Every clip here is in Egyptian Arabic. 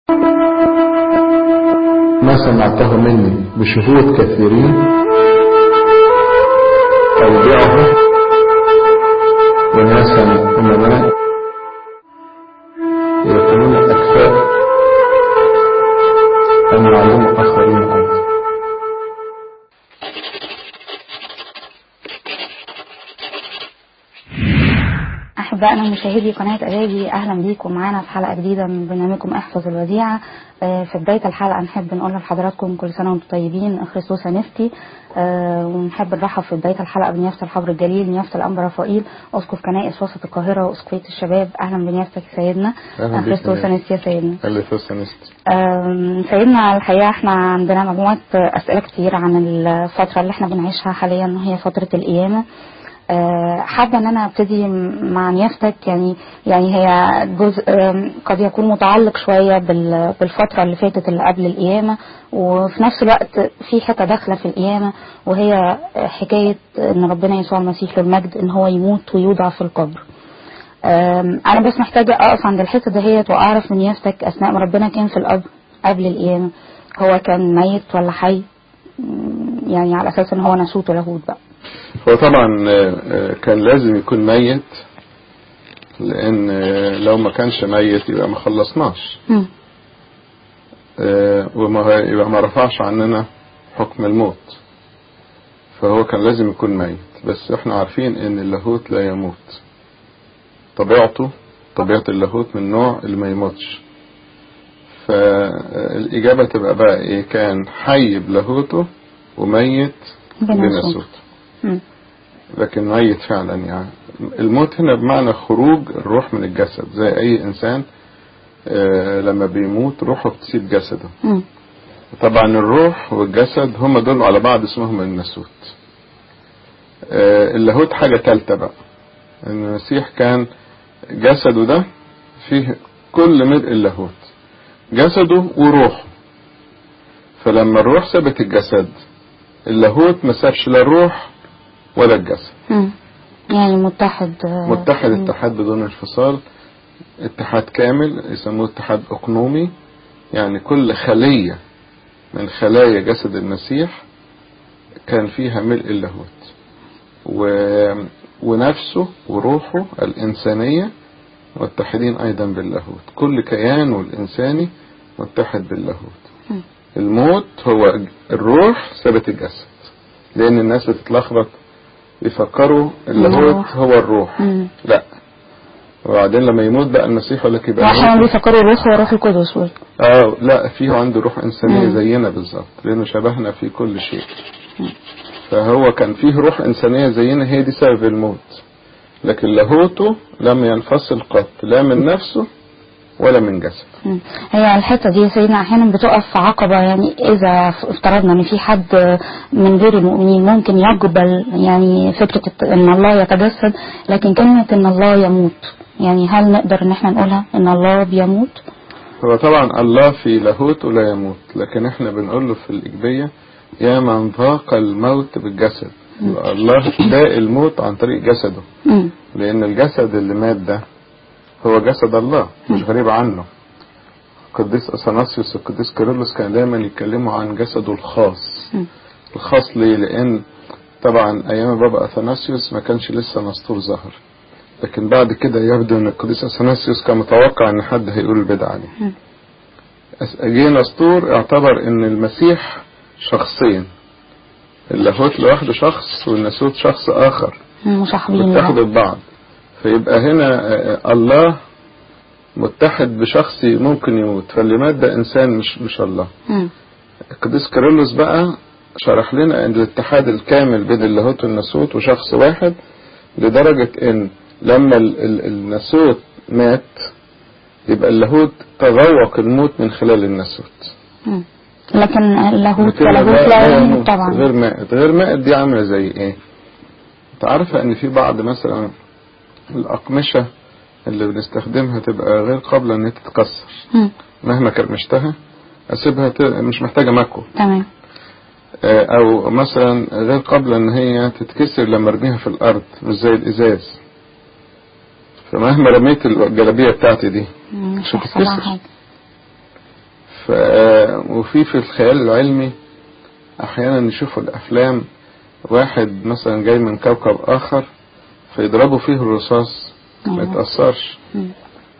ما سمعته مني بشهود كثيرين أودعه وناسا أمناء يكونون أكفاء أن يعلموا آخرين أيضا أحبائنا مشاهدي قناة أجابي أهلا بيكم معانا في حلقة جديدة من برنامجكم احفظ الوديعة آه، في بداية الحلقة نحب نقول لحضراتكم كل سنة وانتم طيبين خريستوس نفتي آه، ونحب نرحب في بداية الحلقة بنيافة الحبر الجليل نيافة الأنبا رفائيل أسقف كنائس وسط القاهرة وأسقفية الشباب أهلا بنيافتك يا سيدنا أهلا بك خريستوس يا نفتي يا سيدنا اللي فسنست آم، سيدنا الحقيقة احنا عندنا مجموعة أسئلة كتير عن الفترة اللي احنا بنعيشها حاليا وهي فترة القيامة آه، حابة ان انا ابتدي مع نيافتك يعني يعني هي جزء آم، قد يكون متعلق شوية بال- بالفترة اللي فاتت اللي قبل القيامة وفي نفس الوقت في حتة داخلة في القيامة وهي حكاية ان ربنا يسوع المسيح له المجد ان هو يموت ويوضع في القبر أم، انا بس محتاجه اقف عند الحته دهيت واعرف من يافتك اثناء ما ربنا كان في القبر قبل القيامه هو كان ميت ولا حي أم، يعني على اساس ان هو ناسوت ولاهوت بقى هو طبعا آه، آه، كان لازم يكون ميت لان آه، لو ما كانش ميت يبقى ما خلصناش مم. آه، وما يبقى ما رفعش عننا حكم الموت فهو كان لازم يكون ميت بس احنا عارفين ان اللاهوت لا يموت طبيعته طبيعة اللاهوت من نوع اللي ما يموتش فالإجابة تبقى بقى إيه كان حي بلاهوته وميت بناسوت. بناسوته مم. لكن ميت فعلا يعني الموت هنا بمعنى خروج الروح من الجسد زي أي إنسان آه، لما بيموت روحه بتسيب جسده مم. طبعا الروح والجسد هم دول على بعض اسمهم الناسوت آه، اللاهوت حاجة تالتة بقى ان المسيح كان جسده ده فيه كل ملء اللاهوت جسده وروحه فلما الروح سابت الجسد اللاهوت ما سابش لا الروح ولا الجسد مم. يعني متحد آه، متحد مم. اتحاد بدون انفصال اتحاد كامل يسموه اتحاد اقنومي يعني كل خلية من خلايا جسد المسيح كان فيها ملء اللاهوت و... ونفسه وروحه الإنسانية متحدين أيضا باللاهوت كل كيان الإنساني متحد باللاهوت مم. الموت هو الروح ثبت الجسد لأن الناس بتتلخبط بيفكروا اللاهوت الروح. هو الروح مم. لا وبعدين لما يموت بقى المسيح يقول لك يبقى واحيانا موت. بيفكروا الروح هو روح القدس برضه. اه لا فيه عنده روح انسانيه مم. زينا بالظبط لانه شبهنا في كل شيء مم. فهو كان فيه روح انسانيه زينا هي دي سبب الموت لكن لاهوته لم ينفصل قط لا من نفسه ولا من جسده مم. هي الحته دي يا سيدنا احيانا بتقف في عقبه يعني اذا افترضنا ان في حد من غير المؤمنين ممكن يقبل يعني فكره ان الله يتجسد لكن كلمه ان الله يموت يعني هل نقدر ان احنا نقولها ان الله بيموت؟ هو طبعا الله في لاهوته لا يموت لكن احنا بنقول له في الإجبية يا من ذاق الموت بالجسد الله داء الموت عن طريق جسده مم. لأن الجسد اللي مات ده هو جسد الله مش غريب عنه القديس أثناسيوس والقديس كيرلس كانوا دايما يتكلموا عن جسده الخاص مم. الخاص ليه لأن طبعا أيام بابا أثناسيوس ما كانش لسه نسطور ظهر لكن بعد كده يبدو أن القديس أثناسيوس كان متوقع أن حد هيقول البدعة دي مم. أس- جه نسطور اعتبر أن المسيح شخصين اللاهوت لوحده شخص والناسوت شخص آخر مصاحبين متحدوا له. ببعض فيبقى هنا آه، الله متحد بشخص ممكن يموت فاللي مات ده انسان مش مش الله مم. القديس كيرلس بقى شرح لنا ان الاتحاد الكامل بين اللاهوت والناسوت وشخص واحد لدرجة ان لما ال- ال- الناسوت مات يبقى اللاهوت تذوق الموت من خلال الناسوت مم. لكن اللاهوت لكن ولاهوت لا- لا لا يموت طبعا غير مائت غير مائت دي عاملة زي ايه انت عارفة ان في بعض مثلا الاقمشة اللي بنستخدمها تبقى غير قابلة ان هي تتكسر مم. مهما كرمشتها اسيبها ت... مش محتاجة مكو تمام آه، او مثلا غير قابلة ان هي تتكسر لما ارميها في الارض مش زي الازاز فمهما رميت الجلابية بتاعتي دي مم. مش مش هيحصل لها هتتكسر. حاجه ف... وفي في الخيال العلمي احيانا نشوفوا الافلام واحد مثلا جاي من كوكب اخر فيضربوا فيه الرصاص ما أيوة. يتأثرش مم.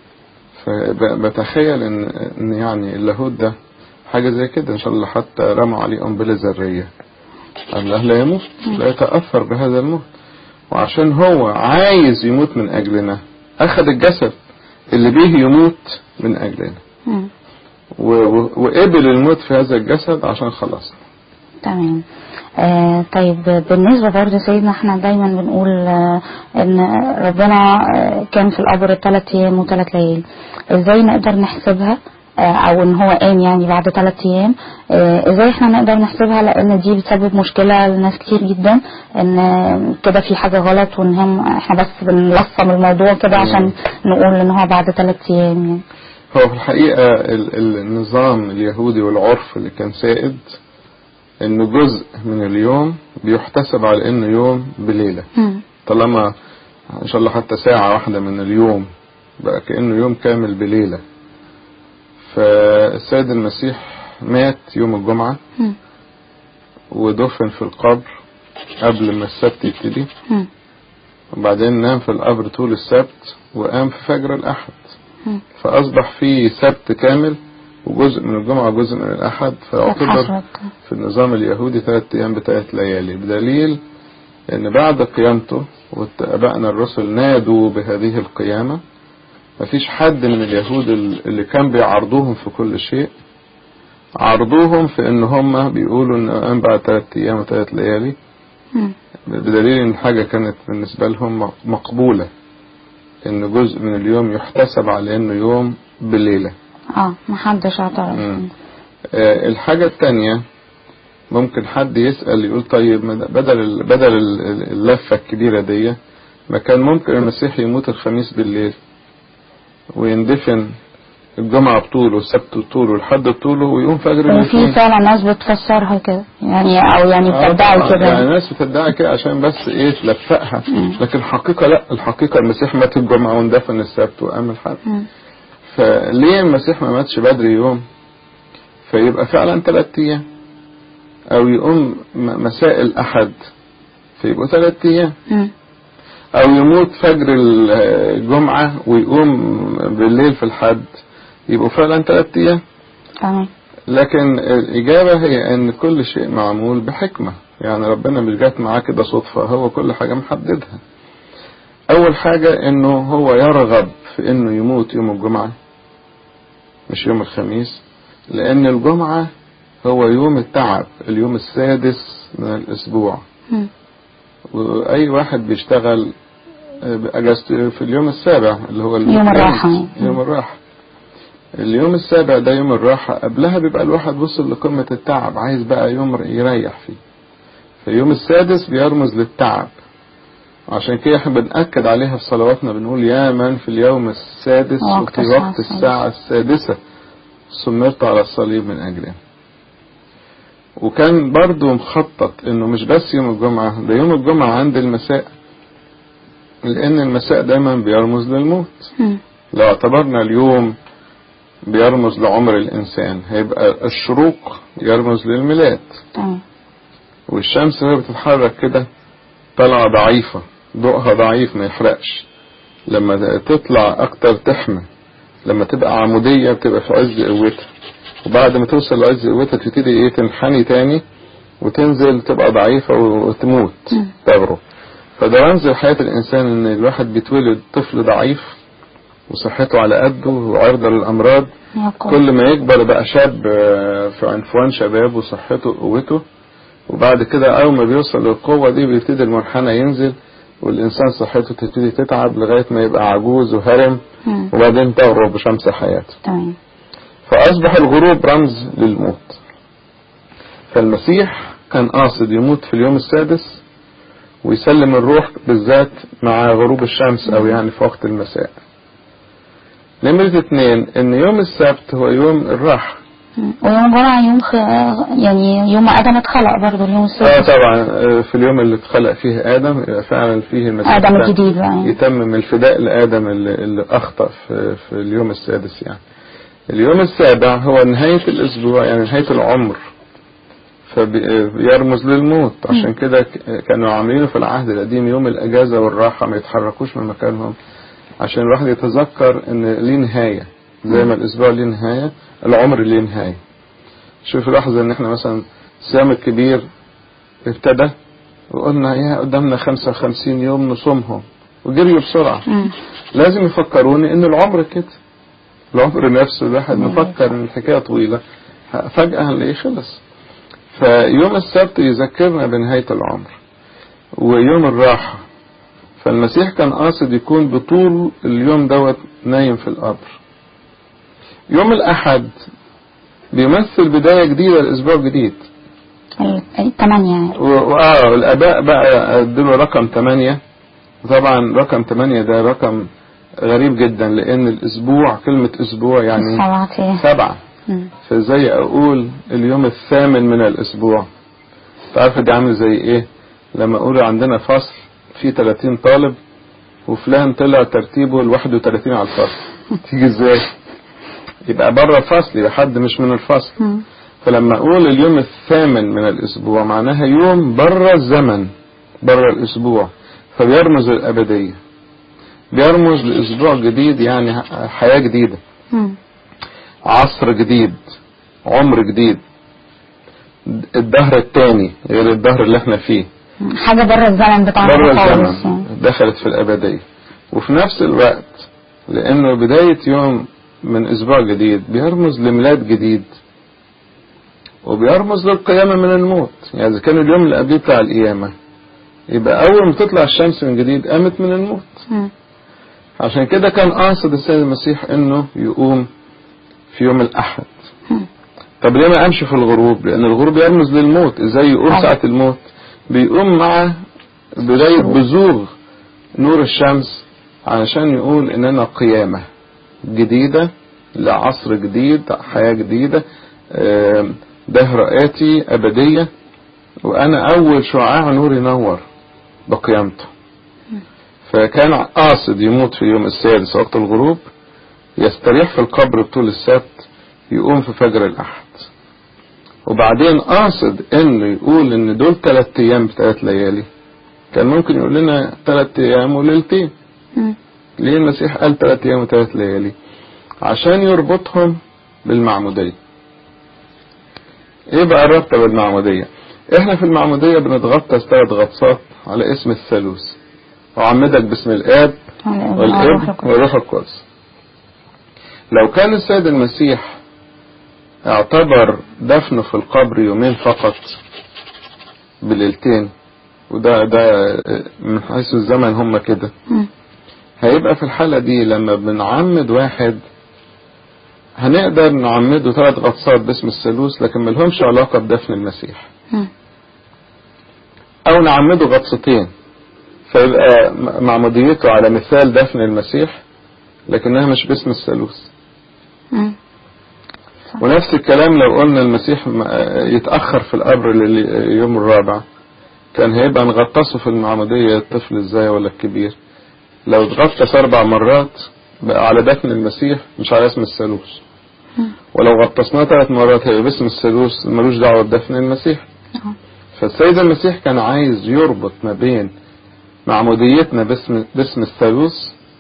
فبتخيل ان ان يعني اللاهوت ده حاجة زي كده ان شاء الله حتى رموا عليه قنبلة ذرية الله لا يموت لا يتأثر بهذا الموت وعشان هو عايز يموت من اجلنا اخذ الجسد اللي بيه يموت من اجلنا مم. و- و- وقبل الموت في هذا الجسد عشان خلصنا تمام آه طيب بالنسبة برضه سيدنا احنا دايما بنقول آه ان ربنا آه كان في القبر ثلاث ايام وثلاث ليالي ازاي نقدر نحسبها آه او ان هو قام يعني بعد ثلاث ايام آه ازاي احنا نقدر نحسبها لان دي بتسبب مشكلة لناس كتير جدا ان آه، كده في حاجة غلط وان هم احنا بس بنلصم الموضوع كده عشان نقول ان هو بعد ثلاث ايام يعني هو في الحقيقة ال- ال- النظام اليهودي والعرف اللي كان سائد انه جزء من اليوم بيحتسب على انه يوم بليلة مم. طالما ان شاء الله حتى ساعة واحدة من اليوم بقى كأنه يوم كامل بليلة فالسيد المسيح مات يوم الجمعة مم. ودفن في القبر قبل ما السبت يبتدي مم. وبعدين نام في القبر طول السبت وقام في فجر الأحد مم. فأصبح في سبت كامل وجزء من الجمعة وجزء من الأحد فيعتبر اتحسبت. في النظام اليهودي ثلاث أيام بثلاث ليالي بدليل أن بعد قيامته وآبائنا الرسل نادوا بهذه القيامة مفيش حد من اليهود اللي كان بيعرضوهم في كل شيء عرضوهم في ان هم بيقولوا ان قام بعد ثلاث ايام وثلاث ليالي مم. بدليل ان الحاجة كانت بالنسبة لهم مقبولة ان جزء من اليوم يحتسب على انه يوم بليلة اه محدش اعترض مم. آه، الحاجة التانية ممكن حد يسأل يقول طيب ما ده- بدل ال- بدل ال- ال- اللفة الكبيرة دي ما كان ممكن المسيح يموت الخميس بالليل ويندفن الجمعة بطوله والسبت بطوله لحد بطوله ويقوم فجر وفي الاثنين فعلا ناس بتفسرها كده يعني او يعني آه بتدعي طبعاً، يعني كده الناس بتدعي كده عشان بس ايه تلفقها لكن الحقيقة لا الحقيقة المسيح مات الجمعة واندفن السبت وقام الحد مم. فليه المسيح ما ماتش بدري يوم فيبقى فعلا ثلاث ايام او يقوم م- مساء الاحد فيبقوا ثلاث ايام مم. او يموت فجر ال- الجمعة ويقوم بالليل في الحد يبقوا فعلا ثلاث ايام تمام لكن الإجابة هي أن كل شيء معمول بحكمة يعني ربنا مش جات معاه كده صدفة هو كل حاجة محددها أول حاجة أنه هو يرغب في أنه يموت يوم الجمعة مش يوم الخميس لأن الجمعة هو يوم التعب اليوم السادس من الأسبوع مم. وأي واحد بيشتغل أجازته في اليوم السابع اللي هو يوم الراحة. يوم الراحة اليوم السابع ده يوم الراحة قبلها بيبقى الواحد وصل لقمة التعب عايز بقى يوم يريح فيه فاليوم السادس بيرمز للتعب عشان كده احنا بنأكد عليها في صلواتنا بنقول يا من في اليوم السادس وقت وفي الساعة وقت السادسة. الساعة السادسة سمرت على الصليب من أجلنا وكان برضو مخطط انه مش بس يوم الجمعة ده يوم الجمعة عند المساء لان المساء دايما بيرمز للموت مم. لو اعتبرنا اليوم بيرمز لعمر الإنسان هيبقى الشروق يرمز للميلاد تمام والشمس وهي بتتحرك كده طالعة ضعيفة ضوءها ضعيف ما يحرقش لما تطلع أكتر تحمى لما تبقى عمودية بتبقى في عز قوتها وبعد ما توصل لعز قوتها تبتدي ايه تنحني تاني وتنزل تبقى ضعيفة وتموت مم. تغرب فده رمز لحياة الإنسان إن الواحد بيتولد طفل ضعيف وصحته على قده وعرضة للأمراض يقول كل ما يكبر بقى شاب آه، في عنفوان شباب وصحته وقوته وبعد كده أول ما بيوصل للقوة دي بيبتدي المنحنى ينزل والإنسان صحته تبتدي تتعب لغاية ما يبقى عجوز وهرم مم. وبعدين تغرب بشمس حياته تمام فأصبح الغروب رمز للموت فالمسيح كان قاصد يموت في اليوم السادس ويسلم الروح بالذات مع غروب الشمس أو يعني في وقت المساء نمرة اتنين ان يوم السبت هو يوم الراحة مم. ويوم الجمعة يوم خ... يعني يوم ما آدم اتخلق برضه اليوم اه السادس طبعا آه، في اليوم اللي اتخلق فيه ادم يبقى فعلا فيه المسيح آدم ده الجديد بقى يتمم الفداء لادم اللي, اللي اخطأ في, في اليوم السادس يعني اليوم السابع هو نهاية الأسبوع يعني نهاية العمر فبيرمز للموت عشان كده ك- كانوا عاملينه في العهد القديم يوم الأجازة والراحة ما يتحركوش من مكانهم عشان الواحد يتذكر إن ليه نهاية زي ما الأسبوع ليه نهاية العمر ليه نهاية شوف لحظة إن إحنا مثلا الصيام الكبير ابتدى وقلنا يا قدامنا 55 يوم نصومهم وجريوا بسرعة مم. لازم يفكروني ان العمر كده العمر نفسه الواحد مفكر ان الحكاية طويلة فجأة هنلاقيه خلص فيوم السبت يذكرنا بنهاية العمر ويوم الراحة فالمسيح كان قاصد يكون بطول اليوم دوت نايم في القبر يوم الأحد بيمثل بداية جديدة لأسبوع جديد ال- الثمانية يعني و- وآه الآباء بقى ادوا رقم ثمانية طبعا رقم ثمانية ده رقم غريب جدا لأن الأسبوع كلمة أسبوع يعني سبعة أيام سبعة مم. فزي أقول اليوم الثامن من الأسبوع تعرف دي عامل زي إيه لما أقول عندنا فصل فيه 30 طالب وفلان طلع ترتيبه ال 31 على الفصل تيجي إزاي يبقى بره الفصل يبقى حد مش من الفصل مم. فلما اقول اليوم الثامن من الاسبوع معناها يوم بره الزمن بره الاسبوع فبيرمز للابديه بيرمز لاسبوع جديد يعني حياه جديده مم. عصر جديد عمر جديد الدهر الثاني غير الدهر اللي احنا فيه مم. حاجة بره الزمن بتاعنا بره خالص الزمن يعني. دخلت في الابديه وفي نفس الوقت لانه بدايه يوم من اسبوع جديد بيرمز لميلاد جديد وبيرمز للقيامه من الموت يعني اذا كان اليوم اللي قبليه بتاع القيامه يبقى اول ما تطلع الشمس من جديد قامت من الموت مم. عشان كده كان قاصد السيد المسيح انه يقوم في يوم الاحد مم. طب ليه ما قامش في الغروب لان الغروب يرمز للموت ازاي يقوم أيوة. ساعة الموت بيقوم مع بداية بزوغ نور الشمس علشان يقول اننا قيامة جديدة لعصر جديد حياة جديدة آم، دهر آتي أبدية وأنا أول شعاع نور ينور بقيامته فكان قاصد يموت في يوم السادس وقت الغروب يستريح في القبر طول السبت يقوم في فجر الأحد وبعدين قاصد انه يقول ان دول ثلاث ايام بثلاث ليالي كان ممكن يقول لنا ثلاث ايام وليلتين مم. ليه المسيح قال ثلاث ايام وثلاث ليالي عشان يربطهم بالمعمودية ايه بقى الربطة بالمعمودية احنا في المعمودية بنتغطس ثلاث غطسات على اسم الثالوث وعمدك باسم الاب والابن والروح القدس لو كان السيد المسيح اعتبر دفنه في القبر يومين فقط بليلتين وده ده من حيث الزمن هم كده مم. هيبقى في الحالة دي لما بنعمد واحد هنقدر نعمده ثلاث غطسات باسم الثالوث لكن ملهمش علاقة بدفن المسيح مم. او نعمده غطستين فيبقى م- معموديته على مثال دفن المسيح لكنها مش باسم الثالوث مم. ونفس الكلام لو قلنا المسيح م- يتأخر في القبر لليوم الرابع كان هيبقى نغطسه في المعمودية الطفل ازاي ولا الكبير لو اتغطس اربع مرات بقى على دفن المسيح مش على اسم الثالوث مم. ولو غطسناه ثلاث مرات هيبقى باسم الثالوث ملوش دعوة بدفن المسيح آه. فالسيد المسيح كان عايز يربط ما بين معموديتنا باسم باسم الثالوث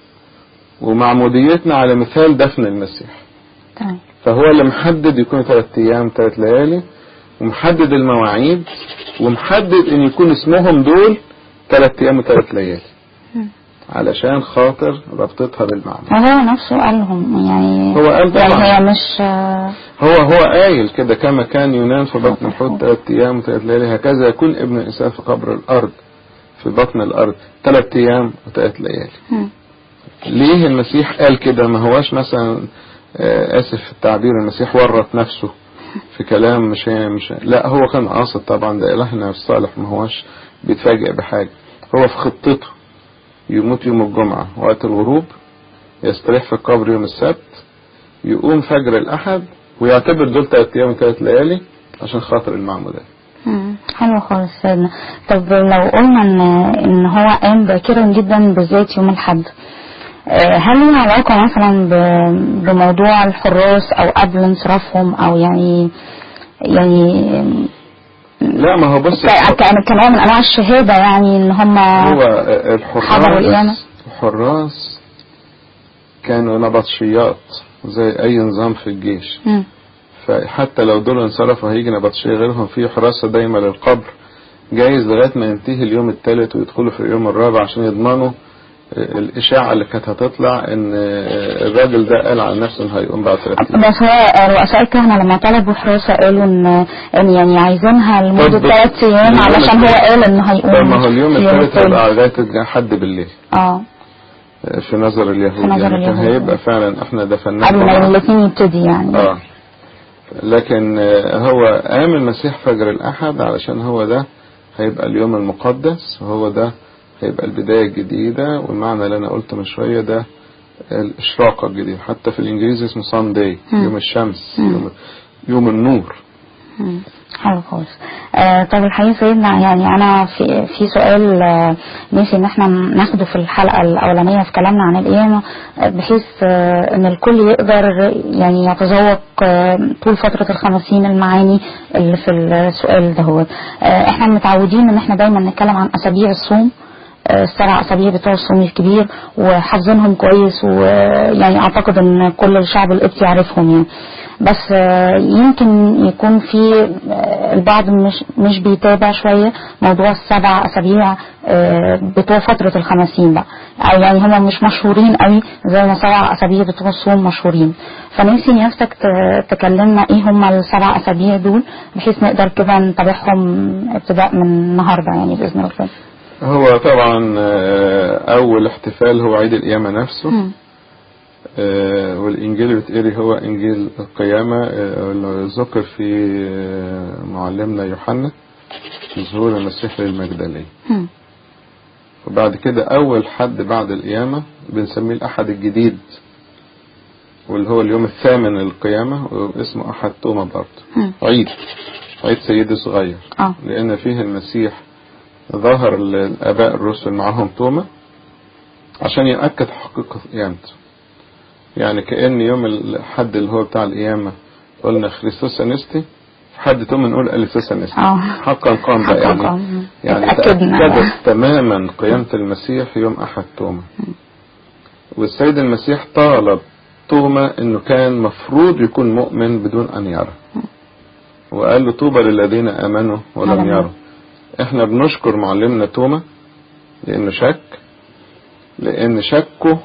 ومعموديتنا على مثال دفن المسيح تمام فهو اللي محدد يكون ثلاث ايام ثلاث ليالي ومحدد المواعيد ومحدد ان يكون اسمهم دول ثلاث ايام وثلاث ليالي مم. علشان خاطر ربطتها بالمعنى وهو نفسه قالهم يعني هو قال يعني طبعا. هي مش آه، هو هو قايل كده كما كان يونان في بطن الحوت ثلاث ايام وثلاث ليالي هكذا يكون ابن الانسان في قبر الارض في بطن الارض ثلاث ايام وثلاث ليالي مم. ليه المسيح قال كده ما هواش مثلا آه، اسف في التعبير المسيح ورط نفسه في كلام مش مش لا هو كان قاصد طبعا ده الهنا الصالح ما هواش بيتفاجئ بحاجه هو في خطته يموت يوم الجمعه وقت الغروب يستريح في القبر يوم السبت يقوم فجر الاحد ويعتبر دول ثلاث ايام وثلاث ليالي عشان خاطر المعموديه مم. حلو خالص سيدنا طب لو قلنا ان ان هو قام باكرا جدا بالذات يوم الاحد آه، هل ليها علاقة مثلا ب- بموضوع الحراس او قبل انصرافهم او يعني يعني لا ما هو بص ك- كان كنوع من انواع الشهادة يعني ان هم هو حضروا القيامة؟ الحراس الحراس كانوا نبطشيات زي اي نظام في الجيش مم. فحتى لو دول انصرفوا هيجي نبطشية غيرهم في حراسة دايما للقبر جايز لغاية ما ينتهي اليوم الثالث ويدخلوا في اليوم الرابع عشان يضمنوا آه، الإشاعة اللي كانت هتطلع إن آه، الراجل ده قال عن نفسه إنه هيقوم بعد ثلاث أيام بس هو رؤساء الكهنة لما طلبوا حراسة قالوا ان ان يعني عايزينها لمدة طب ثلاث ايام اليوم علشان هو الثالث. قال انه هيقوم طب ما هو اليوم في الثالث الثالث. هيبقى لغاية حد بالليل اه آه، في نظر اليهود في نظر يعني كان اليهود. هيبقى فعلا احنا دفناه قبل ما طبعاً. الاثنين يبتدي يعني اه لكن آه، هو قام المسيح فجر الأحد علشان هو ده هيبقى اليوم المقدس وهو ده هيبقى البداية الجديدة والمعنى اللي أنا قلته من شوية ده الإشراقة الجديدة حتى في الإنجليزي اسمه سانداي مم. يوم الشمس مم. يوم, يوم النور مم. حلو خالص آه طب الحقيقة سيدنا يعني أنا في في سؤال آه نفسي إن احنا ناخده في الحلقة الأولانية في كلامنا عن القيامة آه بحيث آه إن الكل يقدر يعني يتذوق آه طول فترة الخمسين المعاني اللي في السؤال ده هو آه احنا متعودين إن احنا دايما نتكلم عن أسابيع الصوم آه، السبع أسابيع بتوع الصوم الكبير وحافظينهم كويس ويعني أعتقد إن كل الشعب القبطي يعرفهم يعني بس آه، يمكن يكون في آه، البعض مش مش بيتابع شوية موضوع السبع أسابيع آه، بتوع فترة الخمسين بقى أو يعني هم مش مشهورين قوي زي ما سبع أسابيع بتوع الصوم مشهورين فنفسي نفسك ت- تكلمنا إيه هم السبع أسابيع دول بحيث نقدر كده نتابعهم ابتداء من النهاردة يعني بإذن الله هو طبعا آه، أول احتفال هو عيد القيامة نفسه مم. آه، والإنجيل اللي بتقري هو إنجيل القيامة آه، اللي ذكر في آه، معلمنا يوحنا ظهور المسيح للمجدلية مم. وبعد كده أول حد بعد القيامة بنسميه الأحد الجديد واللي هو اليوم الثامن للقيامة واسمه أحد توما برضه مم. عيد عيد سيدي صغير اه لأن فيه المسيح ظهر للآباء الرسل معهم توما عشان يأكد حقيقة قيامته يعني كأن يوم الحد اللي هو بتاع القيامة قلنا خريستوس أنستي في حد توما نقول أليسوس أنستي اه حقا قام بقى حقا يعني قام. يعني اتأكدنا. تأكدت تماما قيامة المسيح يوم أحد توما والسيد المسيح طالب توما انه كان مفروض يكون مؤمن بدون ان يرى وقال له طوبى للذين امنوا ولم ولم يروا احنا بنشكر معلمنا توما لانه شك لان شكه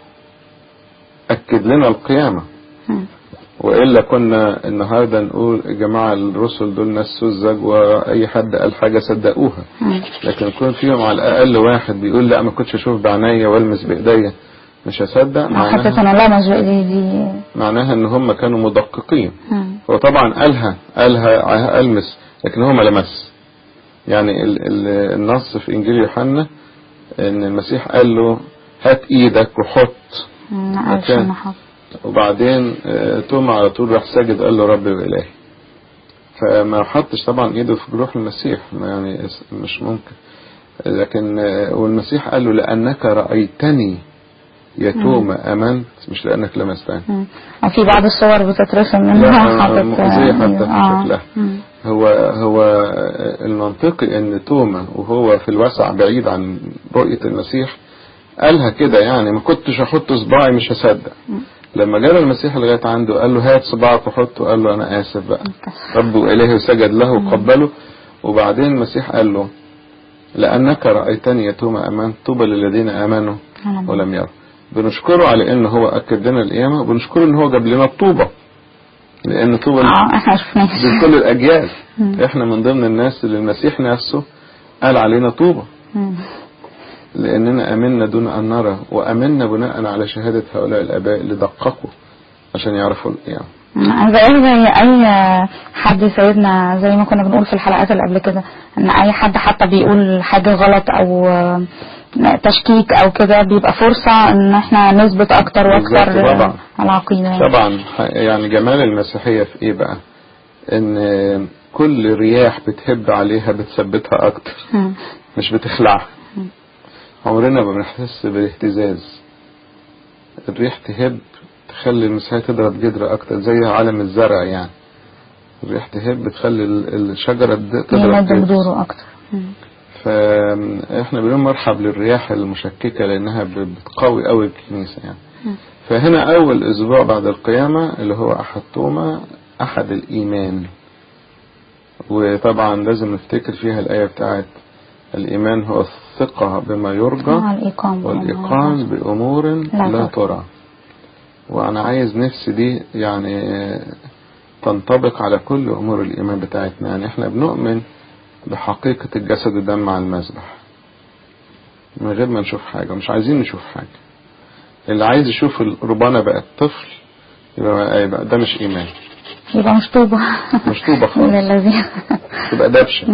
اكد لنا القيامة مم. والا كنا النهارده نقول يا جماعه الرسل دول ناس سذج واي حد قال حاجه صدقوها مم. لكن يكون فيهم على الاقل واحد بيقول لا ما كنتش اشوف بعينيا والمس بايديا مش هصدق حتى معناها, انا لا مش دي دي معناها ان هم كانوا مدققين مم. هو طبعا قالها قالها المس لكن هو ما لمس يعني ال ال النص في انجيل يوحنا ان المسيح قال له هات ايدك وحط مم. ما قالش أوكي. إنه حط. وبعدين آه، توما على طول راح ساجد قال له ربي وإلهي فما حطش طبعا ايده في جروح المسيح ما يعني اس- مش ممكن لكن آه، والمسيح قال له لأنك رأيتني يا توما أمنت مش لأنك لمستني مم. وفي بعض الصور بتترسم لا، منها حاطط مؤذية حتى في آه. شكلها. مم. هو هو المنطقي ان توما وهو في الوسع بعيد عن رؤية المسيح قالها كده يعني ما كنتش احط صباعي مش هصدق لما جاء المسيح لغاية عنده قال له هات صباعك وحطه قال له انا اسف بقى رب وإلهي وسجد له وقبله وبعدين المسيح قال له لأنك رأيتني يا توما أمنت طوبى للذين آمنوا ولم ولم يروا بنشكره على ان هو اكد لنا القيامة وبنشكره ان هو جاب لنا الطوبة لان طوبى اه احنا شفناش بكل الاجيال مم. احنا من ضمن الناس اللي المسيح نفسه قال علينا طوبى مم. لاننا امنا دون ان نرى وامنا بناء على شهادة هؤلاء الاباء اللي دققوا عشان يعرفوا القيامة مم. زي زي اي حد سيدنا زي ما كنا بنقول في الحلقات اللي قبل كده ان اي حد حتى بيقول حاجة غلط او آه، تشكيك او كده بيبقى فرصة ان احنا نثبت اكتر واكتر بالظبط، طبعا. آه، العقيدة طبعا ح- يعني جمال المسيحية في ايه بقى ان كل رياح بتهب عليها بتثبتها اكتر مم. مش بتخلعها عمرنا ما بنحس بالاهتزاز الريح تهب تخلي المسيحية تضرب جدر أكتر زي عالم الزرع يعني الريح تهب تخلي ال- الشجرة تد- تضرب يمد جدر بدوره اكتر مم. فاحنا بنقول مرحب للرياح المشككة لأنها ب- بتقوي قوي الكنيسة يعني مم. فهنا أول أسبوع بعد القيامة اللي هو أحد توما أحد الإيمان وطبعا لازم نفتكر فيها الآية بتاعت الإيمان هو الثقة بما يرجى مع الإقامة والإقام بأمور لا لا ترى. ترى وأنا عايز نفسي دي يعني تنطبق على كل أمور الإيمان بتاعتنا يعني إحنا بنؤمن بحقيقة الجسد والدم على المذبح من غير ما نشوف حاجة مش عايزين نشوف حاجة اللي عايز يشوف الربانة بقت طفل يبقى, يبقى ده مش إيمان يبقى مش طوبة مش طوبة خالص. للذين تبقى دبشة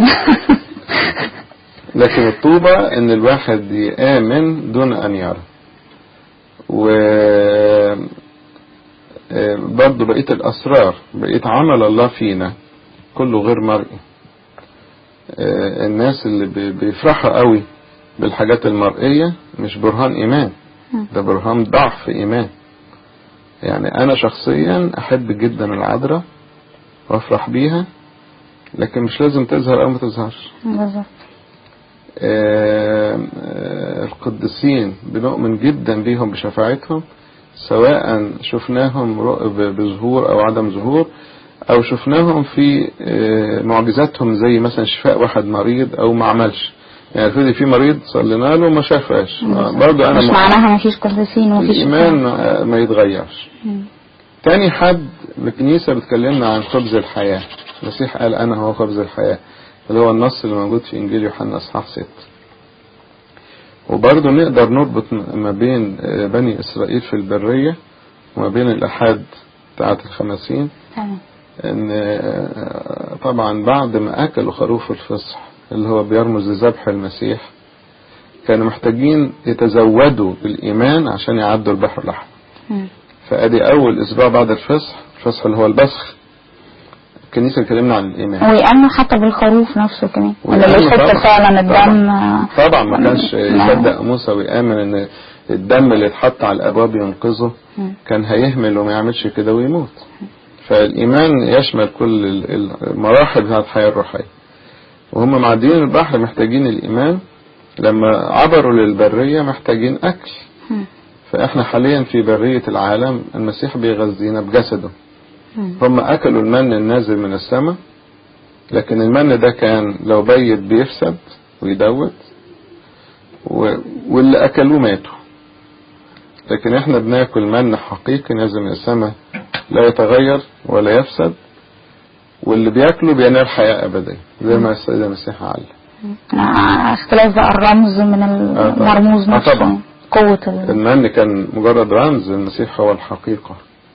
لكن الطوبة ان الواحد يآمن دون ان يرى و آه، برضه بقية الأسرار بقية عمل الله فينا كله غير مرئي آه، الناس اللي بي- بيفرحوا قوي بالحاجات المرئية مش برهان إيمان ده برهان ضعف إيمان يعني أنا شخصيا أحب جدا العذراء وأفرح بيها لكن مش لازم تظهر أو ما تظهرش بالظبط آه، آه، القديسين بنؤمن جدا بيهم بشفاعتهم سواء شفناهم رؤ- ب- بظهور او عدم ظهور او شفناهم في آه، معجزاتهم زي مثلا شفاء واحد مريض او ما عملش يعني افرضي في مريض صلينا له ما شافاش برضه انا مش مؤمن. معناها مفيش قديسين ومفيش الايمان آه، ما يتغيرش مم. تاني حد الكنيسة بتكلمنا عن خبز الحياة المسيح قال أنا هو خبز الحياة اللي هو النص اللي موجود في إنجيل يوحنا أصحاح 6 وبرضه نقدر نربط ما بين آه، بني إسرائيل في البرية وما بين الأحاد بتاعة الخمسين تمام إن آه، طبعا بعد ما أكلوا خروف الفصح اللي هو بيرمز لذبح المسيح كانوا محتاجين يتزودوا بالإيمان عشان يعدوا البحر الأحمر مم. فادي اول اسبوع بعد الفصح الفصح اللي هو البسخ الكنيسه اتكلمنا عن الايمان ويأمنوا حتى بالخروف نفسه كمان اللي ويأمنوا بيحط طبعا. فعلا الدم طبعا. آه، طبعا ما كانش لا. يصدق موسى ويامن ان الدم اللي اتحط على الابواب ينقذه مم. كان هيهمل وما يعملش كده ويموت فالايمان يشمل كل ال- المراحل بتاعت الحياه الروحيه وهم معديين البحر محتاجين الايمان لما عبروا للبريه محتاجين اكل مم. فاحنا حاليا في بريه العالم المسيح بيغذينا بجسده مم. هم أكلوا المن النازل من السماء لكن المن ده كان لو بيت بيفسد ويدوت و... واللي أكلوه ماتوا لكن احنا بناكل من حقيقي نازل من السماء لا يتغير ولا يفسد واللي بياكله بينال حياة أبدية زي ما السيد المسيح علم آه، اختلاف بقى الرمز من آه، طبعا. المرموز آه، نفسه طبعا. قوة ال... المن كان مجرد رمز المسيح هو الحقيقة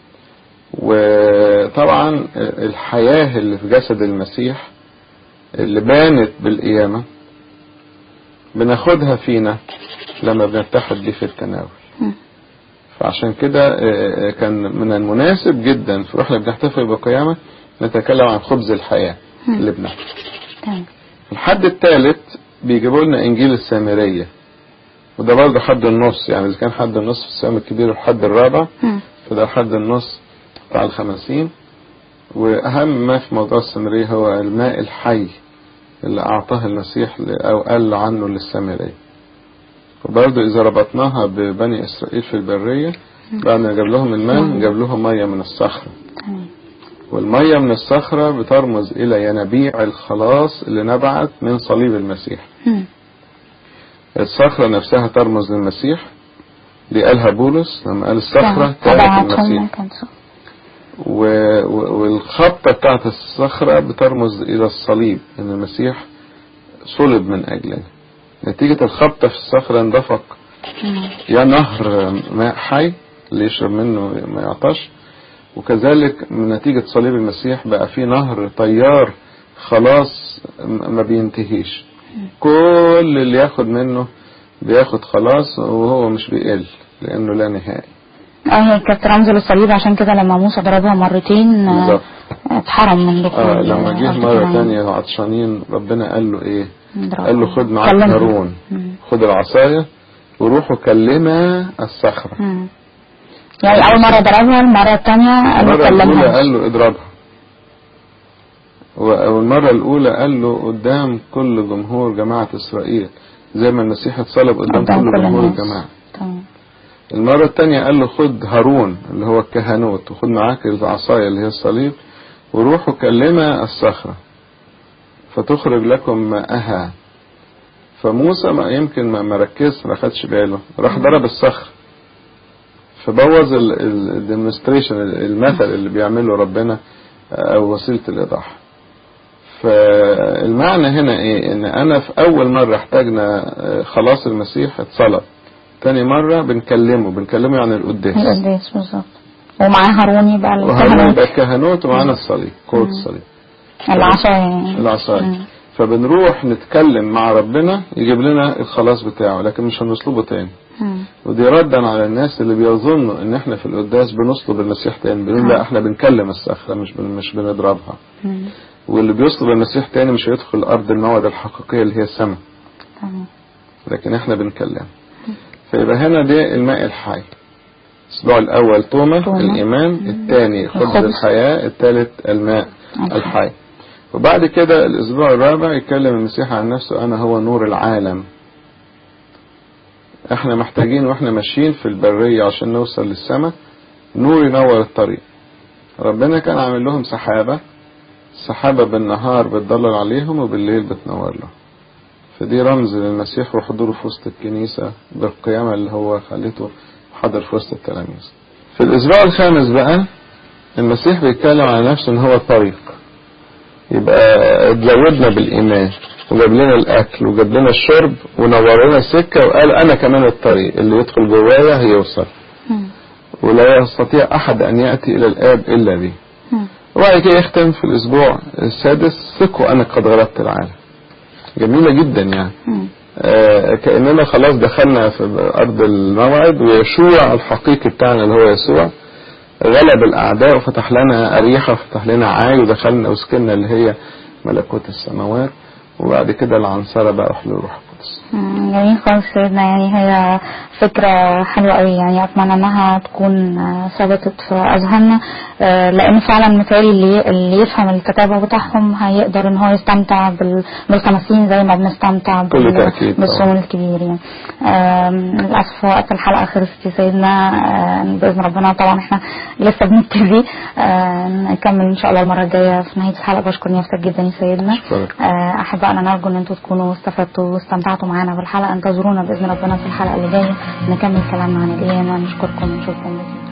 وطبعا الحياة اللي في جسد المسيح اللي بانت بالقيامة بناخدها فينا لما بنتحد بيه في التناول مم. فعشان كده آه، كان من المناسب جدا في واحنا بنحتفل بالقيامة نتكلم عن خبز الحياة مم. اللي بناكله تمام الحد الثالث بيجيبوا لنا انجيل السامرية وده برضه حد النص يعني اذا كان حد النص في الصيام الكبير والحد الرابع مم. فده حد النص بتاع الخمسين واهم ما في موضوع السامرية هو الماء الحي اللي اعطاه المسيح ل- او قال عنه للسامرية وبرضه اذا ربطناها ببني اسرائيل في البرية بعد ما جاب لهم الماء جاب لهم مية من الصخرة تمام والمية من الصخرة بترمز إلى ينابيع الخلاص اللي نبعت من صليب المسيح مم. الصخرة نفسها ترمز للمسيح دي قالها بولس لما قال الصخرة كانت تبعتهم المسيح كان صح. و... و... والخبطة بتاعت الصخرة بترمز إلى الصليب إن المسيح صلب من أجلنا نتيجة الخبطة في الصخرة اندفق مم. يا نهر ماء حي اللي يشرب منه ما يعطش وكذلك من نتيجة صليب المسيح بقى في نهر طيار خلاص م- ما بينتهيش كل اللي ياخد منه بياخد خلاص وهو مش بيقل لأنه لا نهائي اه هي كانت رمز للصليب عشان كده لما موسى ضربها مرتين آه، بالظبط. اتحرم من دخول آه لما جه أرض مرة كنعان. تانية عطشانين ربنا قال له ايه ضربها. قال له خد معاك كلمها. هارون مم. خد العصاية وروحوا كلما الصخرة مم. يعني اول مرة ضربها المرة الثانية قال له المرة الأولى كلمها قال له اضربها والمرة الأولى قال له قدام كل جمهور جماعة إسرائيل زي ما المسيح اتصلب قدام قدام كل كل جمهور الناس. الجماعة تمام المرة التانية قال له خد هارون اللي هو الكهنوت وخد معاك العصاية اللي هي الصليب وروح كلمة الصخرة فتخرج لكم ماءها فموسى ما يمكن ما ما ركزش ما خدش باله راح ضرب الصخر فبوظ الديمونستريشن المثل اللي بيعمله ربنا او وسيلة الايضاح فالمعنى هنا ايه ان انا في اول مرة احتاجنا آه، خلاص المسيح اتصلب تاني مرة بنكلمه بنكلمه عن القداس القداس بالظبط ومعاه هارون يبقى وهارون الكهنة يبقى الكهنوت ومعانا الصليب قوة الصليب العصاية يعني العصاية مم. فبنروح نتكلم مع ربنا يجيب لنا الخلاص بتاعه لكن مش هنصلبه تاني مم. ودي ردا على الناس اللي بيظنوا ان احنا في القداس بنصلب المسيح تاني بنقول لا احنا بنكلم الصخرة مش بن مش بنضربها مم. واللي بيصلب المسيح تاني مش هيدخل ارض الموعد الحقيقية اللي هي السماء تمام لكن احنا بنكلم فيبقى هنا ده الماء الحي الاسبوع الاول تومة تومة. الايمان الثاني خبز الخبز. الحياة الثالث الماء الحي. الحي وبعد كده الاسبوع الرابع يتكلم المسيح عن نفسه انا هو نور العالم احنا محتاجين واحنا ماشيين في البرية عشان نوصل للسماء نور ينور الطريق ربنا كان عامل لهم سحابة السحابة بالنهار بتضلل عليهم وبالليل بتنور لهم فدي رمز للمسيح وحضوره في وسط الكنيسة بالقيامة اللي هو خليته حاضر في وسط التلاميذ في الأسبوع الخامس بقى المسيح بيتكلم عن نفسه إن هو الطريق يبقى اتزودنا بالإيمان وجاب لنا الأكل وجاب لنا الشرب ونور لنا السكة وقال أنا كمان الطريق اللي يدخل جوايا هيوصل مم. ولا يستطيع أحد أن يأتي إلى الآب إلا بي مم. وبعد كده يختم في الأسبوع السادس ثقوا أنا قد غلبت العالم جميلة جدا يعني مم. آه، كأننا خلاص دخلنا في أرض الموعد ويشوع الحقيقي بتاعنا اللي هو يسوع غلب الأعداء وفتح لنا أريحة وفتح لنا عاي ودخلنا وسكننا اللي هي ملكوت السماوات وبعد كده العنصرة بقى حلول روح القدس مم، جميل خالص سيدنا يعني هي فكرة حلوة قوي يعني أتمنى إنها تكون آه، ثبتت في أذهاننا آه، لأن فعلا مثالي اللي, اللي يفهم الكتابة بتاعهم هيقدر إن هو يستمتع بال- بالخمسين زي ما بنستمتع بال- كل تأكيد طبعا. بالصوم الكبير يعني آم، للأسف وقت الحلقة خلصت يا سيدنا آه، بإذن ربنا طبعا احنا لسه بنبتدي آه، نكمل إن شاء الله المرة الجاية في نهاية الحلقة بشكر نيافتك جدا يا سيدنا أشكرك. آه، أحبائنا نرجو إن أنتم تكونوا استفدتوا واستمتعتوا معانا بالحلقة انتظرونا بإذن ربنا في الحلقة اللي جاية نكمل كلامنا عن القيامة نشكركم ونشوفكم بإذن الله